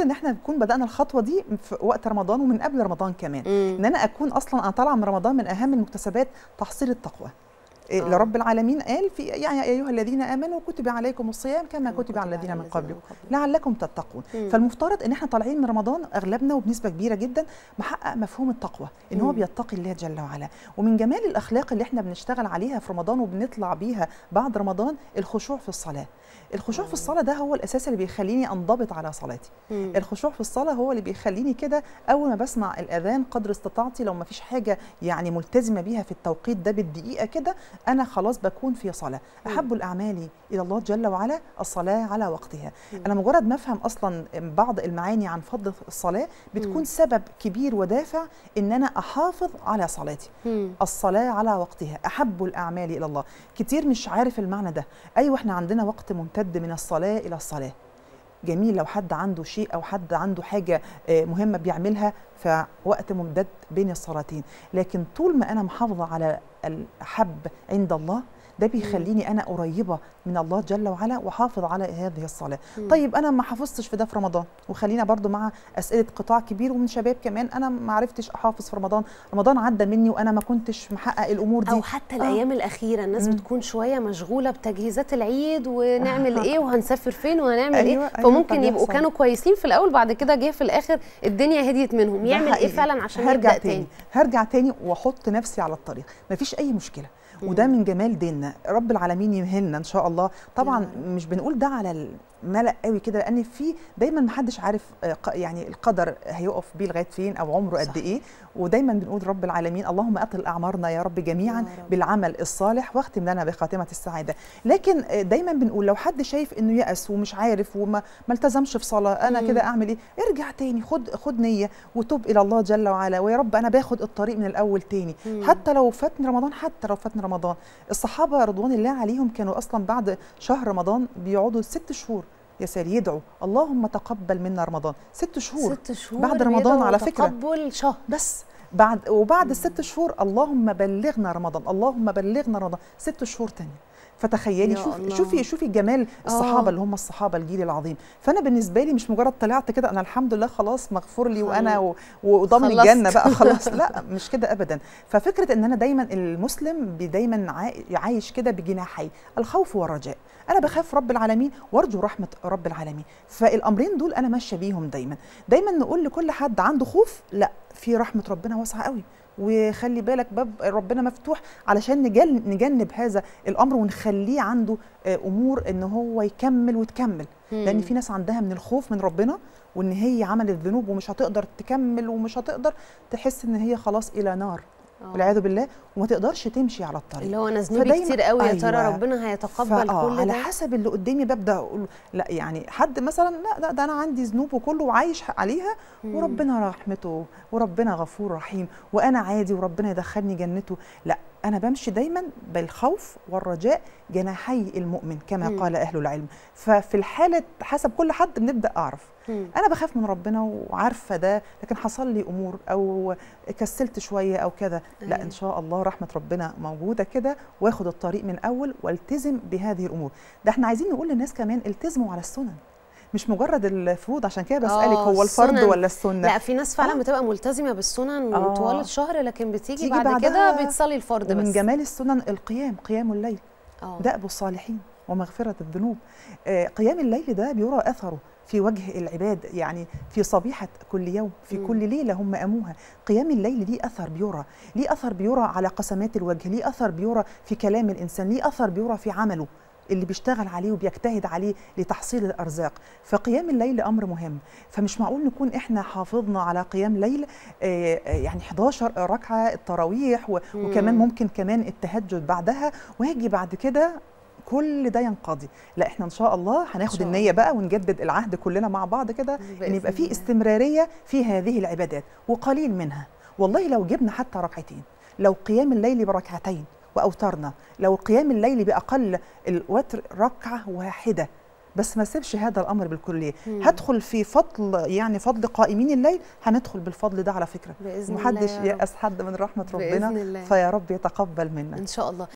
المفروض ان احنا نكون بدانا الخطوه دي في وقت رمضان ومن قبل رمضان كمان مم. ان انا اكون اصلا انا طالعه من رمضان من اهم المكتسبات تحصيل التقوى إيه، آه. لرب العالمين قال في يعني يا ايها الذين امنوا كتب عليكم الصيام كما كتب على الذين من قبلكم لعلكم تتقون مم. فالمفترض ان احنا طالعين من رمضان اغلبنا وبنسبه كبيره جدا محقق مفهوم التقوى ان هو مم. بيتقي الله جل وعلا ومن جمال الاخلاق اللي احنا بنشتغل عليها في رمضان وبنطلع بيها بعد رمضان الخشوع في الصلاه الخشوع في الصلاه ده هو الاساس اللي بيخليني انضبط على صلاتي مم. الخشوع في الصلاه هو اللي بيخليني كده اول ما بسمع الاذان قدر استطاعتي لو ما فيش حاجه يعني ملتزمه بيها في التوقيت ده بالدقيقه كده انا خلاص بكون في صلاه مم. احب الاعمال الى الله جل وعلا الصلاه على وقتها مم. انا مجرد ما افهم اصلا بعض المعاني عن فضل الصلاه مم. بتكون سبب كبير ودافع ان انا احافظ على صلاتي مم. الصلاة على وقتها أحب الأعمال إلى الله كتير مش عارف المعنى ده أيوة إحنا عندنا وقت ممتد من الصلاة إلى الصلاة جميل لو حد عنده شيء أو حد عنده حاجة آه، مهمة بيعملها فوقت ممتد بين الصلاتين لكن طول ما أنا محافظة على الأحب عند الله ده بيخليني أنا قريبة من الله جل وعلا وحافظ على هذه الصلاة مم. طيب أنا ما حافظتش في ده في رمضان وخلينا برضو مع أسئلة قطاع كبير ومن شباب كمان أنا ما عرفتش أحافظ في رمضان رمضان عدى مني وأنا ما كنتش محقق الأمور دي او حتى الايام الاخيره الناس مم. بتكون شويه مشغوله بتجهيزات العيد ونعمل ايه وهنسافر فين وهنعمل أيوة، ايه أيوة، فممكن يبقوا فبيحصل. كانوا كويسين في الاول بعد كده جه في الاخر الدنيا هديت منهم ده يعمل ايه حقيقي. فعلا عشان هرجع يبدا تاني هرجع تاني واحط نفسي على الطريق مفيش اي مشكله وده مم. من جمال ديننا رب العالمين يمهلنا ان شاء الله طبعا يا مش بنقول ده على الملأ قوي كده لان في دايما محدش عارف آه، ق- يعني القدر هيقف بيه لغايه فين او عمره صح. قد ايه ودايما بنقول رب العالمين اللهم اطل اعمارنا يا رب جميعا يا رب. بالعمل الصالح واختم لنا بخاتمه السعاده لكن آه، دايما بنقول لو حد شايف انه يأس ومش عارف وما ما التزمش في صلاه انا مم. كده اعمل ايه ارجع تاني خد خد نيه وتوب الى الله جل وعلا ويا رب انا باخد الطريق من الاول تاني مم. حتى لو فاتني رمضان حتى لو فاتني رمضان الصحابه رضوان الله عليهم كانوا اصلا بعد شهر رمضان بيقعدوا ست شهور يا ساري يدعوا اللهم تقبل منا رمضان ست شهور ست شهور بعد رمضان بيدعوا على فكرة. تقبل شهر بس بعد وبعد الست شهور اللهم بلغنا رمضان اللهم بلغنا رمضان ست شهور تانية فتخيلي يا شوفي الله. شوفي شوفي جمال الصحابه آه. اللي هم الصحابه الجيل العظيم فانا بالنسبه لي مش مجرد طلعت كده انا الحمد لله خلاص مغفور لي وانا و- وضامن خلصت. الجنه بقى خلاص لا مش كده ابدا ففكره ان انا دايما المسلم بي- دايما عاي- عايش كده بجناحي الخوف والرجاء انا بخاف رب العالمين وارجو رحمه رب العالمين فالامرين دول انا ماشيه بيهم دايما دايما نقول لكل حد عنده خوف لا في رحمه ربنا واسعه قوي وخلي بالك باب ربنا مفتوح علشان نجل نجنب هذا الامر ونخليه عنده آه، امور ان هو يكمل وتكمل لان مم. في ناس عندها من الخوف من ربنا وان هي عملت ذنوب ومش هتقدر تكمل ومش هتقدر تحس ان هي خلاص الى نار آه. والعياذ بالله وما تقدرش تمشي على الطريق اللي هو انا ذنوبي فدايما- كتير قوي يا ترى أيوة. ربنا هيتقبل فآه كل على ده حسب اللي قدامي ببدا اقول لا يعني حد مثلا لا لا ده انا عندي ذنوب وكله وعايش عليها مم. وربنا رحمته وربنا غفور رحيم وانا عادي وربنا يدخلني جنته لا انا بمشي دايما بالخوف والرجاء جناحي المؤمن كما مم. قال اهل العلم ففي الحاله حسب كل حد بنبدا اعرف مم. انا بخاف من ربنا وعارفه ده لكن حصل لي امور او كسلت شويه او كذا لا أيوة. ان شاء الله رحمه ربنا موجوده كده واخد الطريق من اول والتزم بهذه الامور ده احنا عايزين نقول للناس كمان التزموا على السنن مش مجرد الفروض عشان كده بسالك آه، هو الفرض السنن. ولا السنه لا في ناس فعلا آه. بتبقى ملتزمه بالسنن آه. طوال الشهر لكن بتيجي تيجي بعد بعدها كده بتصلي الفرض ومن بس جمال السنن القيام قيام الليل اه دأب الصالحين ومغفرة الذنوب آه، قيام الليل ده بيرى أثره في وجه العباد يعني في صبيحة كل يوم في مم. كل ليلة هم أموها قيام الليل ليه أثر بيرى ليه أثر بيرى على قسمات الوجه ليه أثر بيرى في كلام الإنسان ليه أثر بيرى في عمله اللي بيشتغل عليه وبيجتهد عليه لتحصيل الارزاق فقيام الليل امر مهم فمش معقول نكون احنا حافظنا على قيام ليل آه، آه، يعني 11 ركعه التراويح و- مم. وكمان ممكن كمان التهجد بعدها ويجي بعد كده كل ده ينقضي لا احنا ان شاء الله هناخد شاء النيه بقى ونجدد العهد كلنا مع بعض كده ان بإذن يبقى في الله. استمراريه في هذه العبادات وقليل منها والله لو جبنا حتى ركعتين لو قيام الليل بركعتين واوترنا لو قيام الليل باقل الوتر ركعه واحده بس ما سيبش هذا الامر بالكليه مم. هدخل في فضل يعني فضل قائمين الليل هندخل بالفضل ده على فكره باذن الله محدش يا رب. يأس حد من رحمه ربنا بإذن الله. فيا رب يتقبل منا ان شاء الله